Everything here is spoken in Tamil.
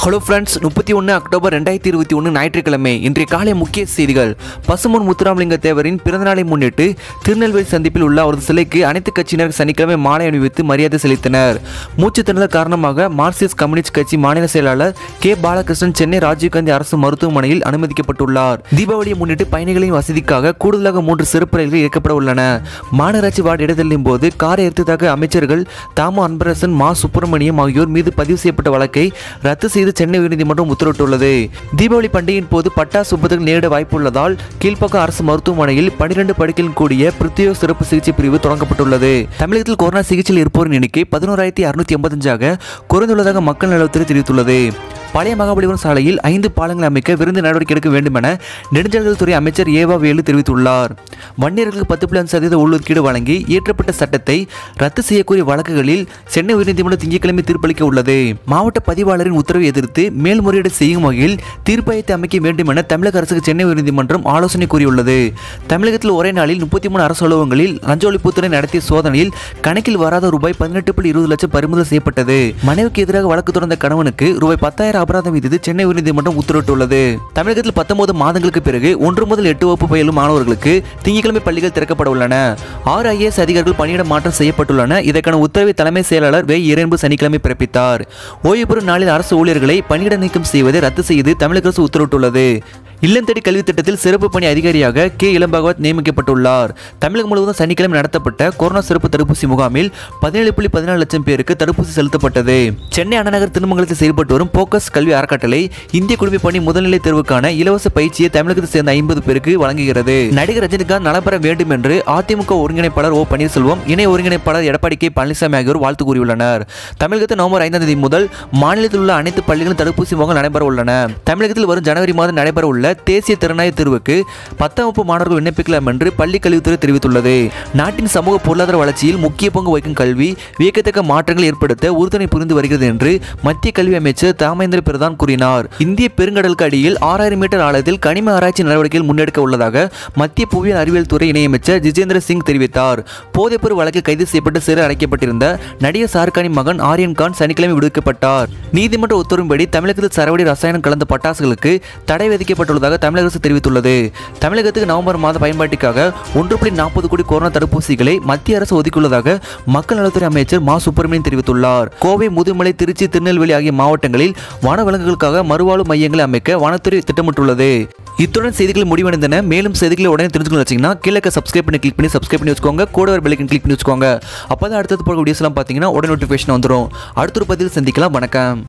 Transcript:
ஹலோ ஃப்ரெண்ட்ஸ் முப்பத்தி ஒன்று அக்டோபர் ரெண்டாயிரத்தி இருபத்தி ஒன்று ஞாயிற்றுக்கிழமை இன்றைய காலை முக்கிய செய்திகள் பசுமன் முத்துராமலிங்க தேவரின் பிறந்தநாளை முன்னிட்டு திருநெல்வேலி சந்திப்பில் உள்ள அவரது சிலைக்கு அனைத்து கட்சியினர் சனிக்கிழமை மாலை அணிவித்து மரியாதை செலுத்தினர் மூச்சு திணறல் காரணமாக மார்க்சிஸ்ட் கம்யூனிஸ்ட் கட்சி மாநில செயலாளர் கே பாலகிருஷ்ணன் சென்னை ராஜீவ்காந்தி அரசு மருத்துவமனையில் அனுமதிக்கப்பட்டுள்ளார் தீபாவளியை முன்னிட்டு பயணிகளின் வசதிக்காக கூடுதலாக மூன்று சிறப்பு ரயில்கள் இயக்கப்பட உள்ளன மாநகராட்சி வார்டு இடைத்தள்ளின் போது காரை எடுத்ததாக அமைச்சர்கள் தாமு அன்பரசன் மா சுப்பிரமணியம் ஆகியோர் மீது பதிவு செய்யப்பட்ட வழக்கை ரத்து செய்து சென்னை உயர்நீதிமன்றம் உத்தரவிட்டுள்ளது தீபாவளி பண்டிகையின் போது பட்டாசு விபத்துகள் நேரிட வாய்ப்புள்ளதால் கீழ்ப்பாக்கம் அரசு மருத்துவமனையில் பனிரெண்டு படுக்கையில் கூடிய பிரத்யேக சிறப்பு சிகிச்சை பிரிவு தொடங்கப்பட்டுள்ளது தமிழகத்தில் கொரோனா சிகிச்சையில் இருப்போரின் எண்ணிக்கை பதினோராயிரத்தி அறுநூத்தி எண்பத்தஞ்சாக குறைந்துள்ளதாக மக்கள் நலத்துறை தெரிவித்துள்ளது பழைய மகாபலிபுரம் சாலையில் ஐந்து பாலங்களை அமைக்க விருந்து நடவடிக்கை எடுக்க வேண்டும் என நெடுஞ்சாலைத்துறை அமைச்சர் ஏவா வேலு தெரிவித்துள்ளார் வன்னியர்களுக்கு பத்து புள்ளி அஞ்சு சதவீத உள்ளொதுக்கீடு வழங்கி இயற்றப்பட்ட சட்டத்தை ரத்து செய்யக்கூடிய வழக்குகளில் சென்னை உயர்நீதிமன்றம் திங்கட்கிழமை தீர்ப்பளிக்க உள்ளது மாவட்ட பதிவாளரின் உத்தரவை எதிர்த்து மேல்முறையீடு செய்யும் வகையில் தீர்ப்பாயத்தை அமைக்க வேண்டும் என தமிழக அரசுக்கு சென்னை உயர்நீதிமன்றம் ஆலோசனை கூறியுள்ளது தமிழகத்தில் ஒரே நாளில் முப்பத்தி மூணு அரசு அலுவலகங்களில் லஞ்ச ஒழிப்புத்துறை நடத்திய சோதனையில் கணக்கில் வராத ரூபாய் பதினெட்டு புள்ளி இருபது லட்சம் பறிமுதல் செய்யப்பட்டது மனைவிக்கு எதிராக வழக்கு தொடர்ந்த கணவனுக்கு ரூபாய் பத்தாயிரம் அபராதம் விதித்து சென்னை உயர்நீதிமன்றம் உத்தரவிட்டுள்ளது தமிழகத்தில் பத்தொன்பது மாதங்களுக்கு பிறகு ஒன்று முதல் எட்டு வகுப்பு பயிலும் மாணவர்களுக்கு திங்கட்கிழமை பள்ளிகள் திறக்கப்பட உள்ளன ஆறு ஐஏஎஸ் அதிகாரிகள் பணியிட மாற்றம் செய்யப்பட்டுள்ளன இதற்கான உத்தரவை தலைமை செயலாளர் வே இரன்பு சனிக்கிழமை பிறப்பித்தார் ஓய்வு பெறும் நாளில் அரசு ஊழியர்களை பணியிட நீக்கம் செய்வதை ரத்து செய்து தமிழக அரசு உத்தரவிட்டுள்ளது இல்லம் தேடி கல்வி திட்டத்தில் சிறப்பு பணி அதிகாரியாக கே இளம்பகவத் நியமிக்கப்பட்டுள்ளார் தமிழகம் முழுவதும் சனிக்கிழமை நடத்தப்பட்ட கொரோனா சிறப்பு தடுப்பூசி முகாமில் பதினேழு புள்ளி பதினாலு லட்சம் பேருக்கு தடுப்பூசி செலுத்தப்பட்டது சென்னை அண்ணநகர் திருமங்கலத்தில் செயல்பட்டு வரும் போக்கஸ் கல்வி அறக்கட்டளை இந்திய குடிமை பணி முதல்நிலை தேர்வுக்கான இலவச பயிற்சியை தமிழகத்தை சேர்ந்த ஐம்பது பேருக்கு வழங்குகிறது நடிகர் ரஜினிகாந்த் நலம்பெற வேண்டும் என்று அதிமுக ஒருங்கிணைப்பாளர் ஓ பன்னீர்செல்வம் இணை ஒருங்கிணைப்பாளர் எடப்பாடி கே பழனிசாமி ஆகியோர் வாழ்த்து கூறியுள்ளனர் தமிழகத்தில் நவம்பர் ஐந்தாம் தேதி முதல் மாநிலத்தில் உள்ள அனைத்து பள்ளிகளும் தடுப்பூசி முகாம் நடைபெற உள்ளன தமிழகத்தில் வரும் ஜனவரி மாதம் நடைபெற உள்ள தேசிய திறனாய்வு தேர்வுக்கு பத்தாம் வகுப்பு மாணவர்கள் விண்ணப்பிக்கலாம் என்று பள்ளி கல்வித்துறை தெரிவித்துள்ளது நாட்டின் சமூக பொருளாதார வளர்ச்சியில் முக்கிய பங்கு வகிக்கும் கல்வி வியக்கத்தக்க மாற்றங்களை ஏற்படுத்த உறுதுணை புரிந்து வருகிறது என்று மத்திய கல்வி அமைச்சர் தாமேந்திர பிரதான் கூறினார் இந்திய பெருங்கடலுக்கு அடியில் ஆறாயிரம் மீட்டர் ஆழத்தில் கனிம ஆராய்ச்சி நடவடிக்கைகள் முன்னெடுக்க உள்ளதாக மத்திய புவியியல் அறிவியல் துறை இணையமைச்சர் ஜிதேந்திர சிங் தெரிவித்தார் போதைப்பொருள் வழக்கில் கைது செய்யப்பட்டு சிறை அடைக்கப்பட்டிருந்த நடிகர் ஷாருக்கானின் மகன் ஆரியன் கான் சனிக்கிழமை விடுவிக்கப்பட்டார் நீதிமன்ற உத்தரவின்படி தமிழகத்தில் சரவடி ரசாயனம் கலந்த பட்டாசுகளுக்கு தடை விதிக்கப்பட்டுள்ளதாக தமிழக அரசு தெரிவித்துள்ளது தமிழகத்துக்கு நவம்பர் மாத பயன்பாட்டிற்காக ஒன்று புள்ளி நாற்பது கோடி கொரோனா தடுப்பூசிகளை மத்திய அரசு ஒதுக்கியுள்ளதாக மக்கள் நலத்துறை அமைச்சர் மா சுப்பிரமணியன் தெரிவித்துள்ளார் கோவை முதுமலை திருச்சி திருநெல்வேலி ஆகிய மாவட்டங்களில் வனவிலங்குகளுக்காக மறுவாழ்வு மையங்களை அமைக்க வனத்துறை திட்டமிட்டுள்ளது இத்துடன் செய்திகள் முடிவடைந்தன மேலும் செய்திகளை உடனே தெரிஞ்சுக்கணும் வச்சிங்கன்னா கீழே சப்ஸ்கிரைப் பண்ணி கிளிக் பண்ணி சப்ஸ்கிரைப் பண்ணி வச்சுக்கோங்க கூட ஒரு பெல்லைக்கன் கிளிக் பண்ணி வச்சுக்கோங்க அப்போ தான் அடுத்தது போகிற வீடியோஸ்லாம் பார்த்தீங்கன்னா உடனே நோட்டிஃபிகேஷன் வந்துடும் அடுத்த ஒரு பதிவில் சந்திக்கலாம் வணக்கம்